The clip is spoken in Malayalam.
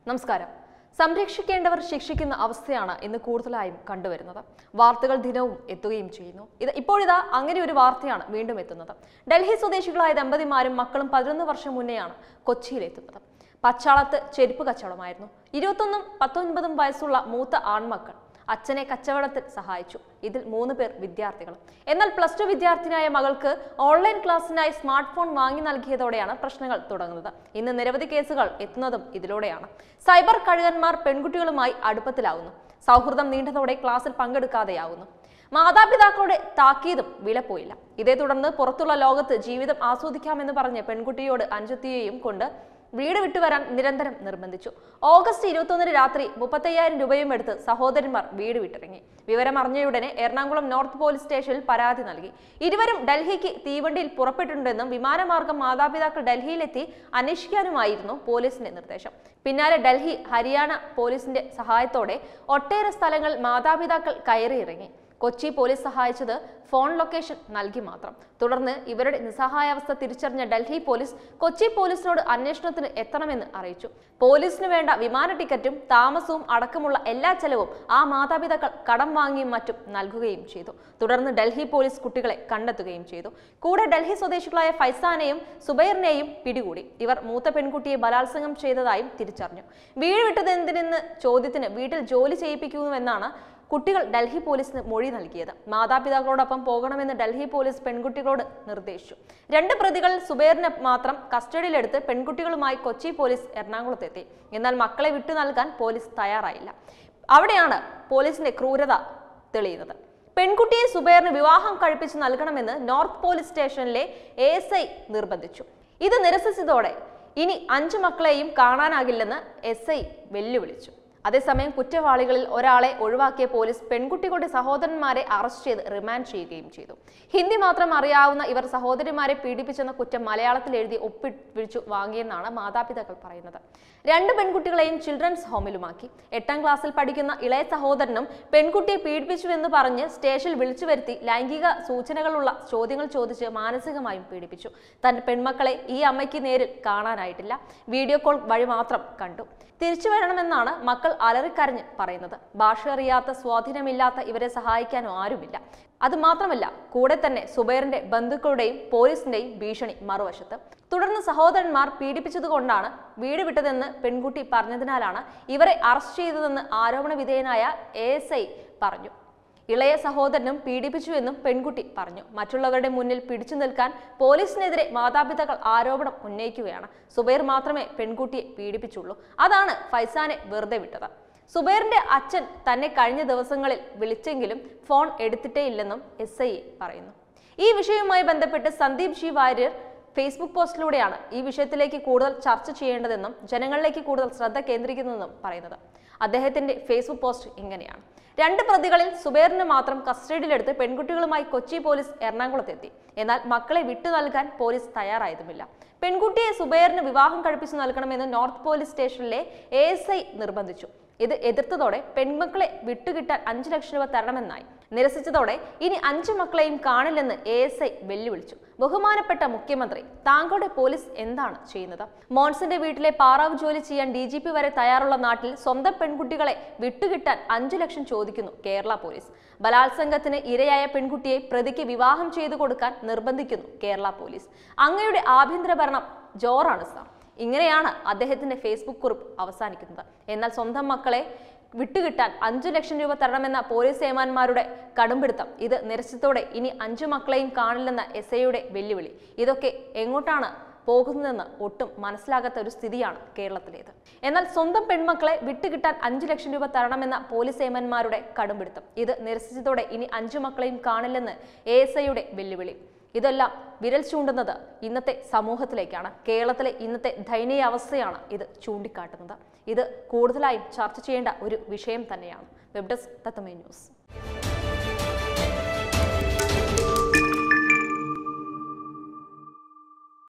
നമസ്കാരം സംരക്ഷിക്കേണ്ടവർ ശിക്ഷിക്കുന്ന അവസ്ഥയാണ് ഇന്ന് കൂടുതലായും കണ്ടുവരുന്നത് വാർത്തകൾ ദിനവും എത്തുകയും ചെയ്യുന്നു ഇത് ഇപ്പോഴിതാ അങ്ങനെ ഒരു വാർത്തയാണ് വീണ്ടും എത്തുന്നത് ഡൽഹി സ്വദേശികളായ ദമ്പതിമാരും മക്കളും പതിനൊന്ന് വർഷം മുന്നെയാണ് കൊച്ചിയിലെത്തുന്നത് പച്ചാളത്ത് ചെരുപ്പ് കച്ചവടമായിരുന്നു ഇരുപത്തൊന്നും പത്തൊൻപതും വയസ്സുള്ള മൂത്ത ആൺമക്കൾ അച്ഛനെ കച്ചവടത്തിൽ സഹായിച്ചു ഇതിൽ മൂന്ന് പേർ വിദ്യാർത്ഥികളും എന്നാൽ പ്ലസ് ടു വിദ്യാർത്ഥിനിയായ മകൾക്ക് ഓൺലൈൻ ക്ലാസ്സിനായി സ്മാർട്ട് ഫോൺ വാങ്ങി നൽകിയതോടെയാണ് പ്രശ്നങ്ങൾ തുടങ്ങുന്നത് ഇന്ന് നിരവധി കേസുകൾ എത്തുന്നതും ഇതിലൂടെയാണ് സൈബർ കഴുകന്മാർ പെൺകുട്ടികളുമായി അടുപ്പത്തിലാവുന്നു സൗഹൃദം നീണ്ടതോടെ ക്ലാസ്സിൽ പങ്കെടുക്കാതെയാവുന്നു മാതാപിതാക്കളുടെ താക്കീതും വിലപ്പോയില്ല ഇതേ തുടർന്ന് പുറത്തുള്ള ലോകത്ത് ജീവിതം ആസ്വദിക്കാമെന്ന് പറഞ്ഞ് പെൺകുട്ടിയോട് അഞ്ചുത്തിയെയും കൊണ്ട് വീട് വിട്ടുവരാൻ നിരന്തരം നിർബന്ധിച്ചു ഓഗസ്റ്റ് ഇരുപത്തൊന്നിന് രാത്രി മുപ്പത്തയ്യായിരം രൂപയും എടുത്ത് സഹോദരന്മാർ വീട് വിട്ടിറങ്ങി വിവരം അറിഞ്ഞയുടനെ എറണാകുളം നോർത്ത് പോലീസ് സ്റ്റേഷനിൽ പരാതി നൽകി ഇരുവരും ഡൽഹിക്ക് തീവണ്ടിയിൽ പുറപ്പെട്ടിട്ടുണ്ടെന്നും വിമാനമാർഗം മാതാപിതാക്കൾ ഡൽഹിയിലെത്തി അന്വേഷിക്കാനുമായിരുന്നു പോലീസിന്റെ നിർദ്ദേശം പിന്നാലെ ഡൽഹി ഹരിയാന പോലീസിന്റെ സഹായത്തോടെ ഒട്ടേറെ സ്ഥലങ്ങളിൽ മാതാപിതാക്കൾ കയറിയിറങ്ങി കൊച്ചി പോലീസ് സഹായിച്ചത് ഫോൺ ലൊക്കേഷൻ നൽകി മാത്രം തുടർന്ന് ഇവരുടെ നിസ്സഹായാവസ്ഥ തിരിച്ചറിഞ്ഞ ഡൽഹി പോലീസ് കൊച്ചി പോലീസിനോട് അന്വേഷണത്തിന് എത്തണമെന്ന് അറിയിച്ചു പോലീസിന് വേണ്ട വിമാന ടിക്കറ്റും താമസവും അടക്കമുള്ള എല്ലാ ചെലവും ആ മാതാപിതാക്കൾ കടം വാങ്ങിയും മറ്റും നൽകുകയും ചെയ്തു തുടർന്ന് ഡൽഹി പോലീസ് കുട്ടികളെ കണ്ടെത്തുകയും ചെയ്തു കൂടെ ഡൽഹി സ്വദേശികളായ ഫൈസാനെയും സുബൈറിനെയും പിടികൂടി ഇവർ മൂത്ത പെൺകുട്ടിയെ ബലാത്സംഗം ചെയ്തതായും തിരിച്ചറിഞ്ഞു വീട് വിട്ടത് എന്തിനെന്ന് ചോദ്യത്തിന് വീട്ടിൽ ജോലി ചെയ്യിപ്പിക്കുന്നുവെന്നാണ് കുട്ടികൾ ഡൽഹി പോലീസിന് മൊഴി നൽകിയത് മാതാപിതാക്കളോടൊപ്പം പോകണമെന്ന് ഡൽഹി പോലീസ് പെൺകുട്ടികളോട് നിർദ്ദേശിച്ചു രണ്ട് പ്രതികൾ സുബൈറിനെ മാത്രം കസ്റ്റഡിയിലെടുത്ത് പെൺകുട്ടികളുമായി കൊച്ചി പോലീസ് എറണാകുളത്തെത്തി എന്നാൽ മക്കളെ വിട്ടു നൽകാൻ പോലീസ് തയ്യാറായില്ല അവിടെയാണ് പോലീസിന്റെ ക്രൂരത തെളിയുന്നത് പെൺകുട്ടിയെ സുബൈറിന് വിവാഹം കഴിപ്പിച്ച് നൽകണമെന്ന് നോർത്ത് പോലീസ് സ്റ്റേഷനിലെ എ എസ് ഐ നിർബന്ധിച്ചു ഇത് നിരസിച്ചതോടെ ഇനി അഞ്ചു മക്കളെയും കാണാനാകില്ലെന്ന് എസ് ഐ വെല്ലുവിളിച്ചു അതേസമയം കുറ്റവാളികളിൽ ഒരാളെ ഒഴിവാക്കിയ പോലീസ് പെൺകുട്ടികളുടെ സഹോദരന്മാരെ അറസ്റ്റ് ചെയ്ത് റിമാൻഡ് ചെയ്യുകയും ചെയ്തു ഹിന്ദി മാത്രം അറിയാവുന്ന ഇവർ സഹോദരിമാരെ പീഡിപ്പിച്ചെന്ന കുറ്റം മലയാളത്തിൽ എഴുതി ഒപ്പിടിച്ചു വാങ്ങിയെന്നാണ് മാതാപിതാക്കൾ പറയുന്നത് രണ്ട് പെൺകുട്ടികളെയും ചിൽഡ്രൻസ് ഹോമിലുമാക്കി എട്ടാം ക്ലാസ്സിൽ പഠിക്കുന്ന ഇളയ സഹോദരനും പെൺകുട്ടിയെ പീഡിപ്പിച്ചുവെന്ന് പറഞ്ഞ് സ്റ്റേഷനിൽ വിളിച്ചു വരുത്തി ലൈംഗിക സൂചനകളുള്ള ചോദ്യങ്ങൾ ചോദിച്ച് മാനസികമായും പീഡിപ്പിച്ചു തന്റെ പെൺമക്കളെ ഈ അമ്മയ്ക്ക് നേരിൽ കാണാനായിട്ടില്ല വീഡിയോ കോൾ വഴി മാത്രം കണ്ടു തിരിച്ചു വരണമെന്നാണ് മക്കൾ അലറിക്കരഞ്ഞ് പറയുന്നത് ഭാഷ അറിയാത്ത സ്വാധീനമില്ലാത്ത ഇവരെ സഹായിക്കാനും ആരുമില്ല അത് മാത്രമല്ല കൂടെ തന്നെ സുബൈറിന്റെ ബന്ധുക്കളുടെയും പോലീസിന്റെയും ഭീഷണി മറുവശത്ത് തുടർന്ന് സഹോദരന്മാർ പീഡിപ്പിച്ചതുകൊണ്ടാണ് വീട് വിട്ടതെന്ന് പെൺകുട്ടി പറഞ്ഞതിനാലാണ് ഇവരെ അറസ്റ്റ് ചെയ്തതെന്ന് ആരോപണ വിധേയനായ എ പറഞ്ഞു ഇളയ സഹോദരനും പീഡിപ്പിച്ചുവെന്നും പെൺകുട്ടി പറഞ്ഞു മറ്റുള്ളവരുടെ മുന്നിൽ പിടിച്ചു നിൽക്കാൻ പോലീസിനെതിരെ മാതാപിതാക്കൾ ആരോപണം ഉന്നയിക്കുകയാണ് സുബൈർ മാത്രമേ പെൺകുട്ടിയെ പീഡിപ്പിച്ചുള്ളൂ അതാണ് ഫൈസാനെ വെറുതെ വിട്ടത് സുബൈറിന്റെ അച്ഛൻ തന്നെ കഴിഞ്ഞ ദിവസങ്ങളിൽ വിളിച്ചെങ്കിലും ഫോൺ എടുത്തിട്ടേ ഇല്ലെന്നും എസ് ഐ പറയുന്നു ഈ വിഷയവുമായി ബന്ധപ്പെട്ട് സന്ദീപ് ജി വാര്യർ ഫേസ്ബുക്ക് പോസ്റ്റിലൂടെയാണ് ഈ വിഷയത്തിലേക്ക് കൂടുതൽ ചർച്ച ചെയ്യേണ്ടതെന്നും ജനങ്ങളിലേക്ക് കൂടുതൽ ശ്രദ്ധ കേന്ദ്രീകരിക്കുന്നതെന്നും പറയുന്നത് അദ്ദേഹത്തിന്റെ ഫേസ്ബുക്ക് പോസ്റ്റ് ഇങ്ങനെയാണ് രണ്ട് പ്രതികളിൽ സുബൈറിന് മാത്രം കസ്റ്റഡിയിലെടുത്ത് പെൺകുട്ടികളുമായി കൊച്ചി പോലീസ് എറണാകുളത്തെത്തി എന്നാൽ മക്കളെ വിട്ടു നൽകാൻ പോലീസ് തയ്യാറായതുമില്ല പെൺകുട്ടിയെ സുബൈറിന് വിവാഹം കഴിപ്പിച്ചു നൽകണമെന്ന് നോർത്ത് പോലീസ് സ്റ്റേഷനിലെ എ നിർബന്ധിച്ചു ഇത് എതിർത്തതോടെ പെൺമക്കളെ വിട്ടുകിട്ടാൻ അഞ്ചു ലക്ഷം രൂപ തരണമെന്നായി നിരസിച്ചതോടെ ഇനി അഞ്ചു മക്കളെയും കാണില്ലെന്ന് എ എസ് ഐ വെല്ലുവിളിച്ചു ബഹുമാനപ്പെട്ട മുഖ്യമന്ത്രി താങ്കളുടെ പോലീസ് എന്താണ് ചെയ്യുന്നത് മോൺസിന്റെ വീട്ടിലെ പാറാവ് ജോലി ചെയ്യാൻ ഡി ജി പി വരെ തയ്യാറുള്ള നാട്ടിൽ സ്വന്തം പെൺകുട്ടികളെ വിട്ടുകിട്ടാൻ അഞ്ചു ലക്ഷം ചോദിക്കുന്നു കേരള പോലീസ് ബലാത്സംഗത്തിന് ഇരയായ പെൺകുട്ടിയെ പ്രതിക്ക് വിവാഹം ചെയ്തു കൊടുക്കാൻ നിർബന്ധിക്കുന്നു കേരള പോലീസ് അങ്ങയുടെ ആഭ്യന്തര ഭരണം ജോറാണ് സാർ ഇങ്ങനെയാണ് അദ്ദേഹത്തിന്റെ ഫേസ്ബുക്ക് കുറിപ്പ് അവസാനിക്കുന്നത് എന്നാൽ സ്വന്തം മക്കളെ വിട്ടുകിട്ടാൻ അഞ്ചു ലക്ഷം രൂപ തരണമെന്ന പോലീസ് ഏമാന്മാരുടെ കടുംപിടുത്തം ഇത് നിരസിച്ചതോടെ ഇനി അഞ്ചു മക്കളെയും കാണില്ലെന്ന എസ് ഐയുടെ വെല്ലുവിളി ഇതൊക്കെ എങ്ങോട്ടാണ് പോകുന്നതെന്ന് ഒട്ടും മനസ്സിലാകാത്ത ഒരു സ്ഥിതിയാണ് കേരളത്തിലേത് എന്നാൽ സ്വന്തം പെൺമക്കളെ വിട്ടുകിട്ടാൻ അഞ്ചു ലക്ഷം രൂപ തരണമെന്ന പോലീസ് ഏമന്മാരുടെ കടുംപിടുത്തം ഇത് നിരസിച്ചതോടെ ഇനി അഞ്ചു മക്കളെയും കാണില്ലെന്ന് എ എസ് ഐയുടെ വെല്ലുവിളി ഇതെല്ലാം വിരൽ ചൂണ്ടുന്നത് ഇന്നത്തെ സമൂഹത്തിലേക്കാണ് കേരളത്തിലെ ഇന്നത്തെ ദയനീയ അവസ്ഥയാണ് ഇത് ചൂണ്ടിക്കാട്ടുന്നത് ഇത് കൂടുതലായും ചർച്ച ചെയ്യേണ്ട ഒരു വിഷയം തന്നെയാണ് വെബ് ഡെസ്ക് തത്തമേ ന്യൂസ്